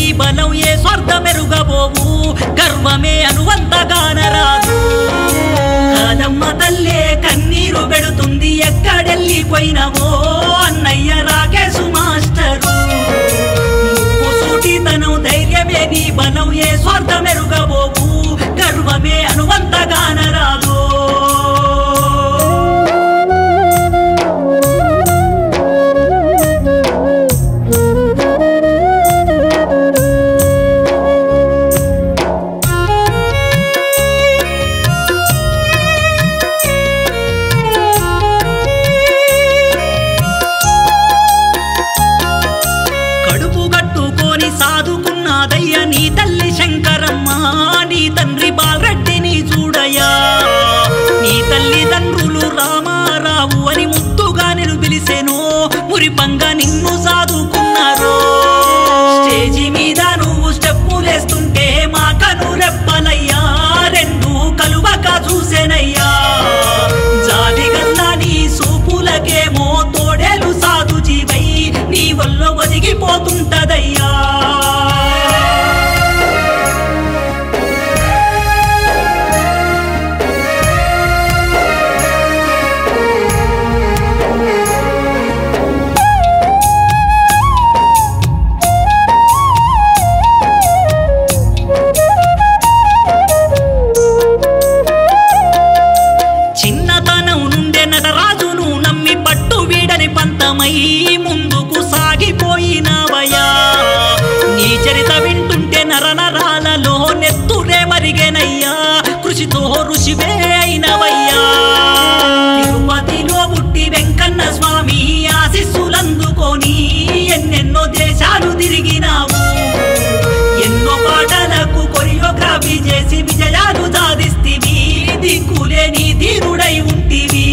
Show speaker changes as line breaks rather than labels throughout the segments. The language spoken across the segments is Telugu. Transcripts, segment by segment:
నీ బలం ఏ స్వర్గమెరుగబోవు గర్వమే అనువంతగానరాదు కాదమ్మ తల్లే కన్నీరు పెడుతుంది ఎక్కడెళ్ళిపోయినవో అన్నయ్య రాకేశు మాస్టరు ముక్కు సూటితనం ధైర్యమే నీ బలం ఏ స్వార్థమెరుగబోవు గర్వమే అనువంతగానరాదు కడుపు కట్టుకొని సాదుకున్నాదయ్య నీ తల్లి శంకరమ్మ నీ తండ్రి బాలరెడ్డిని చూడయ్యా నీ తల్లిదండ్రులు రామారావు అని ముద్దుగా నేను పిలిసెను మురిపంగా నిన్ను సాదుకున్నారు స్టేజి మీద నువ్వు స్టెప్పులేస్తుంటే మా కను రెప్పలయ్యా రెండు కలువక చూసెనయ్యా జాలిగల్లా నీ సూపులకేమో తోడేలు సాధు జీవై నీ వల్ల ఒదిగిపోతుంటదయ్యా చిన్నతనం నుండే నటరాజును నమ్మి పట్టు వీడని పంతమై ముందుకు సాగిపోయినవయ్యా నీ చరిత వింటుంటే నరనరాలలో నెత్తురే మరిగెనయ్యా కృషితో ఋషివే అయినవయ్యా తిరుపతిలో పుట్టి వెంకన్న స్వామి ఆశిస్సులందుకొని ఎన్నెన్నో దేశాలు తిరిగినావు ఎన్నో పాటలకు కొరియోగ్రఫీ చేసి విజయాలు సాధిస్తివి దిక్కులేని ధీరుడై ఉంటివి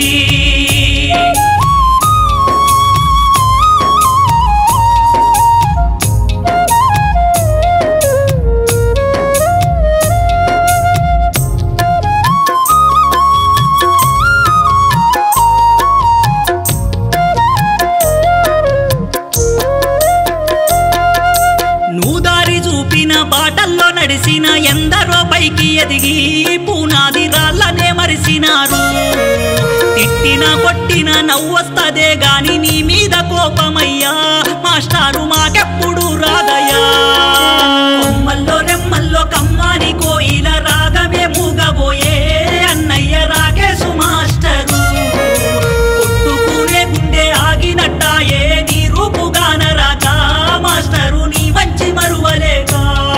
నువ్వు దారి చూపిన బాటల్లో నడిసిన ఎందరో పైకి ఎదిగి పునాది రాళ్ళనే మరిసినారు తిట్టిన కొట్టిన నవ్వొస్తదే గాని నీ మీద కోపమయ్యా మాస్టారు మాకెప్పుడు రాదయ్యా కొమ్మల్లో రెమ్మల్లో కమ్మాని కోయిల రాగమే మూగబోయే అన్నయ్య రాకేశు మాస్టరు కొట్టుకునే గుండె ఆగినట్టాయే నీ రూపుగాన రాక మాస్టరు నీ మంచి మరువలేక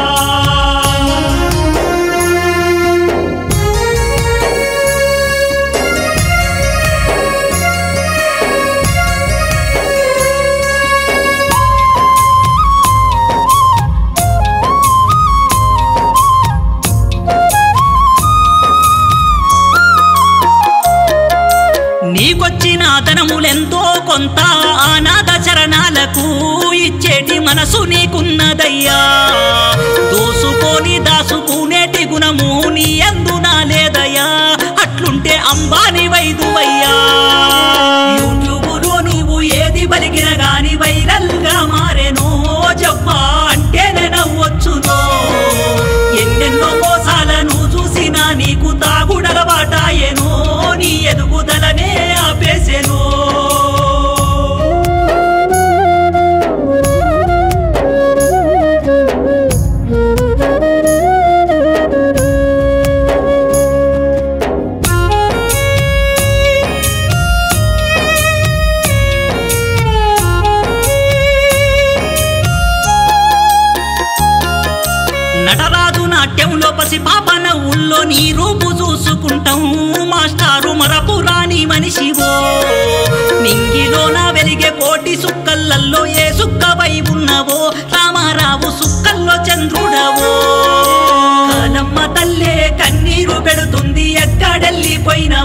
నీకొచ్చిన ధనములెంతో కొంత అనాథ చరణాలకు ఇచ్చేటి మనసు నీకున్నదయ్యా దోసుకొని దాసుకునేటి గుణము నీ ఎందునా లేదయ్యా అట్లుంటే అంబాని వైదువయ్యా యూట్యూబులో నువ్వు ఏది పలికిన గాని వైరల్ గా మారేనో చెప్పా అంటేనే నవ్వొచ్చునో ఎన్నెన్నో మోసాలను చూసినా నీకు తాగుడలవాటాయేనో నీ ఎదుగుదలనే ఆపేసెను నటరాజు నాట్యంలో పసి పాప నవ్వుల్లో నీ రూపు చూసుకుంటాం మాస్టారు మరపు రాని మనిషివో నింగిలోన వెలిగే కోటి సుక్కలల్లో ఏ సుక్కవై ఉన్నవో రామారావు సుక్కల్లో చంద్రుడవో కాలమ్మ తల్లే కన్నీరు పెడుతుంది ఎక్కడెళ్ళిపోయినా